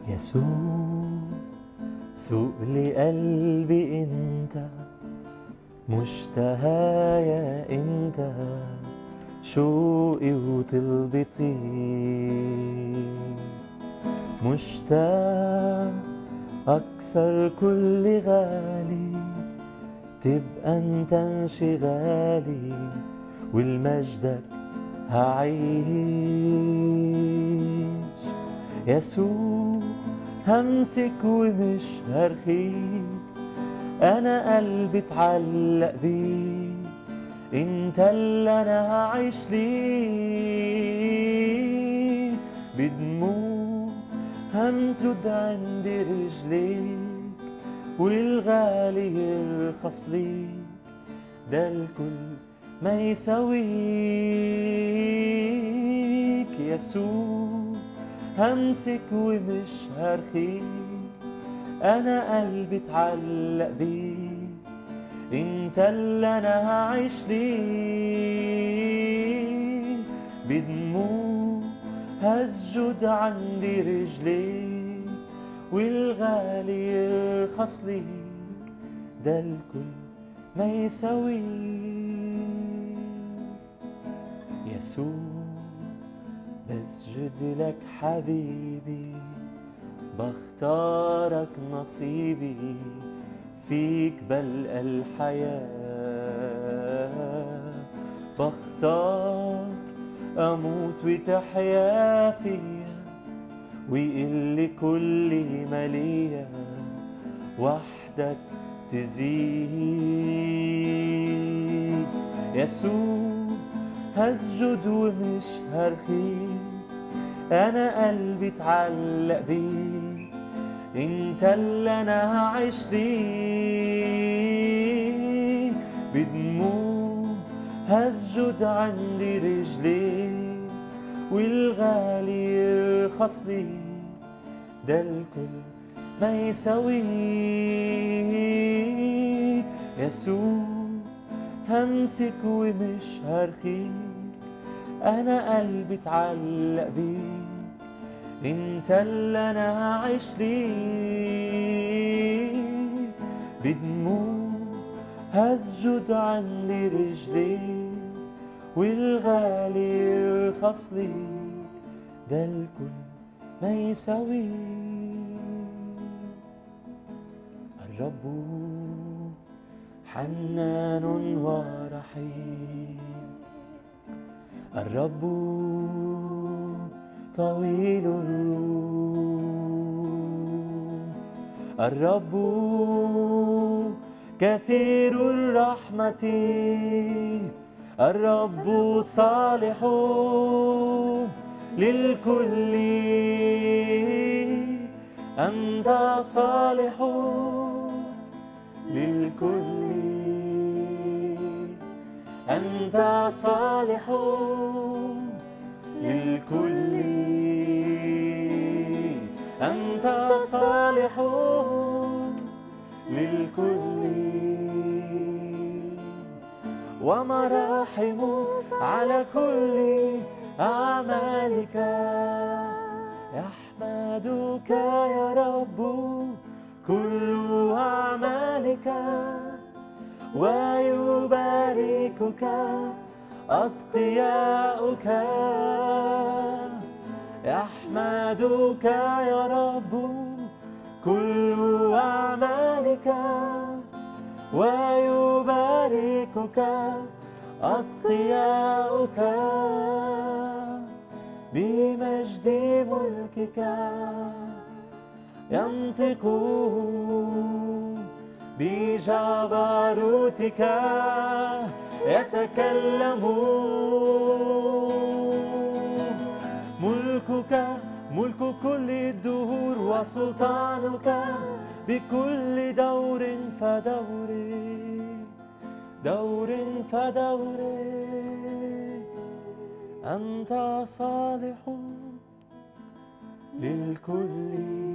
يسوع سوق لقلبي انت مشتهايا انت شوقي وطلبتي مشتاق أكثر كل غالي تبقى انت انشغالي والمجدك هعيش يسوع همسك ومش هرخيك انا قلبي اتعلق بيك انت اللي انا هعيش ليه بدموع همسد عند رجليك والغالي يرخص ليك ده الكل ما يساويك يسوع همسك ومش هرخيك انا قلبي اتعلق بيك انت اللي انا هعيش ليه بدموع هسجد عندي رجليك والغالي يرخص ليك ده الكل ما يساويك يسوع بسجد لك حبيبي بختارك نصيبي فيك بلقى الحياة بختار أموت وتحيا فيا ويقل كل مالية وحدك تزيد يسوع هسجد ومش هرخيك انا قلبي اتعلق بيك انت اللي انا هعيش ليك بدموع هسجد عندي رجليك والغالي يرخص ليك ده الكل ما يساويك يسوع همسك ومش هرخيك انا قلبي اتعلق بيك انت اللي انا هعيش ليك بدموع هسجد عندي رجليك والغالي يرخص ليك ده الكل ما يساويك الرب حنان ورحيم الرب طويل الروح الرب كثير الرحمة الرب صالح للكل أنت صالح للكل أنت صالح للكل أنت صالح للكل ومراحم على كل أعمالك يحمدك يا رب كل أعمالك ويباركك أتقياؤك يحمدك يا رب كل أعمالك ويباركك أتقياؤك بمجد ملكك ينطقون بجبروتك يتكلمون ملكك ملك كل الدهور وسلطانك بكل دور فدور دور فدور أنت صالح للكل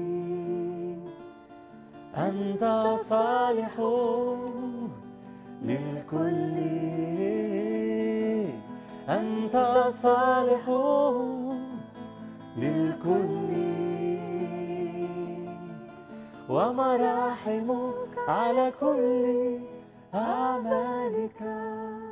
أنت صالح للكل أنت صالح للكل ومراحمك على كل أعمالك